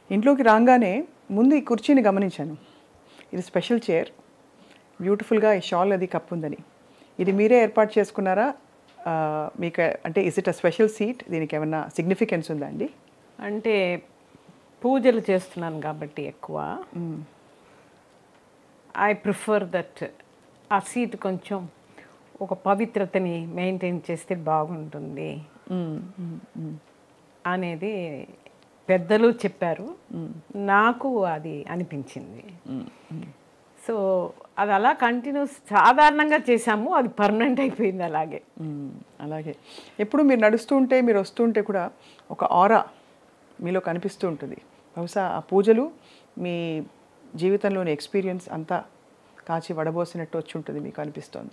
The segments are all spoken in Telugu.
ఇంట్లోకి రాగానే ముందు ఈ కుర్చీని గమనించాను ఇది స్పెషల్ చైర్ బ్యూటిఫుల్గా ఈ షాల్ అది కప్ ఉందని ఇది మీరే ఏర్పాటు చేసుకున్నారా ఆ, మీకు అంటే is it a special seat దీనికి ఏమన్నా సిగ్నిఫికెన్స్ ఉందా అండి అంటే పూజలు చేస్తున్నాను కాబట్టి ఎక్కువ I prefer that uh seat కొంచెం ఒక పవిత్రతని మెయింటైన్ చేస్తే బాగుంటుంది అనేది పెద్దలు చెప్పారు నాకు అది అనిపించింది సో అది అలా కంటిన్యూస్ సాధారణంగా చేసాము అది పర్మనెంట్ అయిపోయింది అలాగే మ్మ్. అలాగే ఎప్పుడు మీరు నడుస్తూ ఉంటే మీరు వస్తూ ఉంటే కూడా ఒక ఆరా మీలో కనిపిస్తూ ఉంటుంది బహుశా ఆ పూజలు మీ జీవితంలోని ఎక్స్పీరియన్స్ అంతా కాచి వడబోసినట్టు వచ్చి ఉంటుంది మీకు అనిపిస్తోంది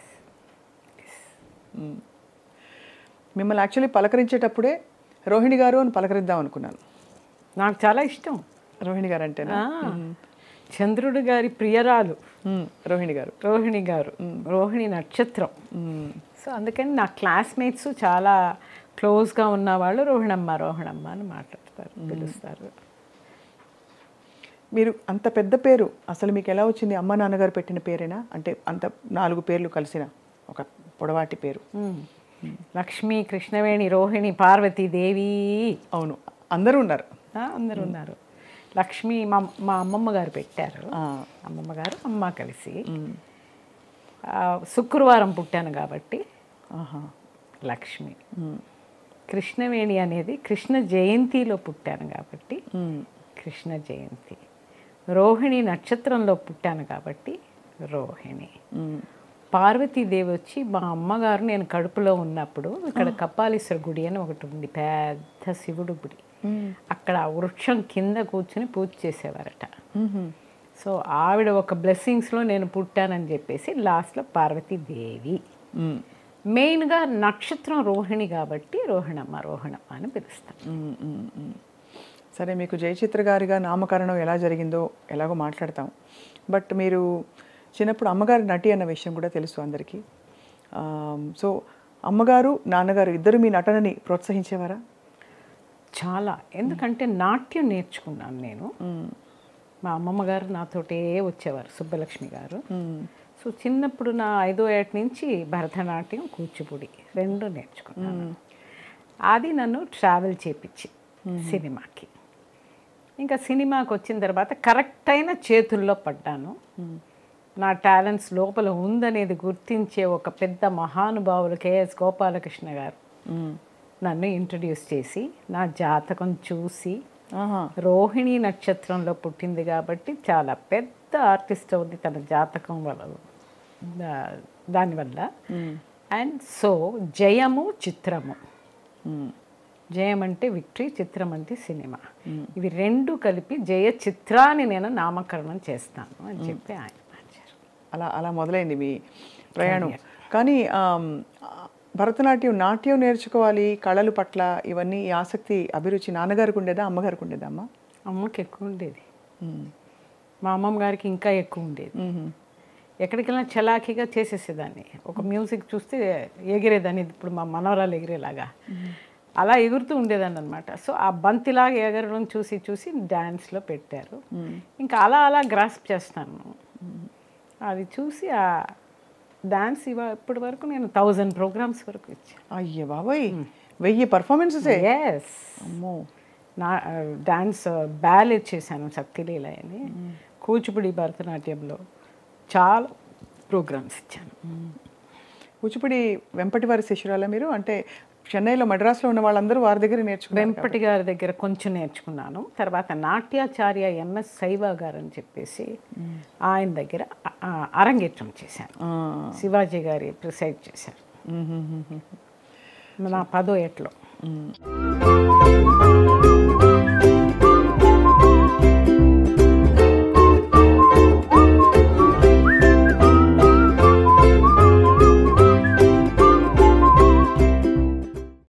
మ్మ్. మిమ్మల్ని యాక్చువల్లీ పలకరించేటప్పుడే రోహిణి గారు అని పలకరిద్దాం అనుకున్నాను నాకు చాలా ఇష్టం రోహిణి గారు అంటేనా ఆ, చంద్రుడు గారి ప్రియరాలు మ్మ్. రోహిణి గారు రోహిణి గారు రోహిణి నక్షత్రం మ్మ్. సో అందుకని నా క్లాస్మేట్స్ చాలా క్లోజ్గా ఉన్నవాళ్ళు రోహిణమ్మ రోహిణమ్మ అని మాట్లాడతారు పిలుస్తారు మీరు అంత పెద్ద పేరు అసలు మీకు ఎలా వచ్చింది అమ్మ నాన్నగారు పెట్టిన పేరేనా అంటే అంత నాలుగు పేర్లు కలిసిన ఒక పొడవాటి పేరు మ్మ్. లక్ష్మి కృష్ణవేణి రోహిణి పార్వతీ దేవి అవును అందరూ ఉన్నారు ఆ, అందరూ ఉన్నారు లక్ష్మి మా మా అమ్మమ్మ గారు పెట్టారు ఆ, అమ్మమ్మ గారు అమ్మ కలిసి ఆ, శుక్రవారం పుట్టాను కాబట్టి ఆహా. లక్ష్మి కృష్ణవేణి అనేది కృష్ణ జయంతిలో పుట్టాను కాబట్టి మ్మ్. కృష్ణ జయంతి రోహిణి నక్షత్రంలో పుట్టాను కాబట్టి రోహిణి మ్మ్. పార్వతీదేవి వచ్చి మా అమ్మగారు నేను కడుపులో ఉన్నప్పుడు ఇక్కడ కపాలీశ్వర గుడి అని ఒకటి ఉంది పెద్ద శివుడు గుడి అక్కడ ఆ వృక్షం కింద కూర్చుని పూజ చేసేవారట మ్మ్. సో ఆవిడ ఒక బ్లెస్సింగ్స్లో నేను పుట్టానని చెప్పేసి లాస్ట్లో పార్వతీదేవి మ్మ్. మెయిన్గా నక్షత్రం రోహిణి కాబట్టి రోహిణమ్మ రోహిణమ్మ అని పిలుస్తాం మ్మ్. మ్మ్. మ్మ్. సరే మీకు జయచిత్ర గారిగా నామకరణం ఎలా జరిగిందో ఎలాగో మాట్లాడతాం బట్ మీరు చిన్నప్పుడు అమ్మగారి నటి అన్న విషయం కూడా తెలుసు అందరికీ ఆమ్, సో అమ్మగారు నాన్నగారు ఇద్దరు మీ నటనని ప్రోత్సహించేవారా చాలా ఎందుకంటే నాట్యం నేర్చుకున్నాను నేను మా అమ్మమ్మ గారు నాతోటే వచ్చేవారు సుబ్బలక్ష్మి గారు సో చిన్నప్పుడు నా ఐదో ఏట నుంచి భరతనాట్యం కూచిపూడి రెండు నేర్చుకున్నాను అది నన్ను ట్రావెల్ చేపించి సినిమాకి ఇంకా సినిమాకి వచ్చిన తర్వాత కరెక్ట్ అయిన చేతుల్లో పడ్డాను నా టాలెంట్స్ లోపల ఉందనేది గుర్తించే ఒక పెద్ద మహానుభావులు కేఎస్ గోపాలకృష్ణ గారు నన్ను ఇంట్రడ్యూస్ చేసి నా జాతకం చూసి ఆహా రోహిణి నక్షత్రంలో పుట్టింది కాబట్టి చాలా పెద్ద ఆర్టిస్ట్ అవుద్ది తన జాతకం వల్ల దా- దానివల్ల అండ్ సో జయము చిత్రము మ్మ్. జయం అంటే విక్టరీ చిత్రం అంటే సినిమా ఇవి రెండు కలిపి జయ చిత్రాన్ని నేను నామకరణం చేస్తాను అని చెప్పి ఆయన మార్చారు అలా అలా మొదలైంది మీ ప్రయాణం కానీ ఆమ్, భరతనాట్యం నాట్యం నేర్చుకోవాలి కళలు పట్ల ఇవన్నీ ఈ ఆసక్తి అభిరుచి నాన్నగారికి ఉండేదా అమ్మగారికి ఉండేదా అమ్మ అమ్మకి ఎక్కువ ఉండేది మ్మ్. మా అమ్మమ్మ గారికి ఇంకా ఎక్కువ ఉండేది మ్మ్. ఎక్కడికి వెళ్ళినా చలాకీగా చేసేసేదాన్ని ఒక మ్యూజిక్ చూస్తే ఎగిరేదాన్ని ఇప్పుడు మా మనవరాలు ఎగిరేలాగా అలా ఎగురుతూ ఉండేదాన్ని అనమాట సో ఆ బంతిలాగా ఎగరడం చూసి చూసి డ్యాన్స్లో పెట్టారు ఇంకా అలా అలా గ్రాస్ప్ చేస్తాను అది చూసి ఆ డాన్స్ ఇవ ఇప్పటి వరకు నేను థౌజండ్ ప్రోగ్రామ్స్ వరకు ఇచ్చాను అయ్యే బాబాయ్ వెయ్యి పర్ఫార్మెన్సెసే ఎస్ అమ్మో నా డాన్స్ బ్యాలెట్ చేశాను శక్తిలీల అని కూచిపూడి భరతనాట్యంలో చాలా ప్రోగ్రామ్స్ ఇచ్చాను కూచిపూడి వెంపటి వారి శిష్యురాలా మీరు అంటే చెన్నైలో మద్రాసులో ఉన్న వాళ్ళందరూ వారి దగ్గర నేర్చుకున్నారు వెంపటి గారి దగ్గర కొంచెం నేర్చుకున్నాను తర్వాత నాట్యాచార్య ఎంఎస్ సైవా గారు అని చెప్పేసి ఆయన దగ్గర ఆ, అరంగేట్రం చేశాను ఆ. శివాజీ గారి ప్రిసైడ్ చేశారు మ్మ్, మ్మ్, మ్మ్, మ్మ్. నా పదో ఏట్లో మ్మ్.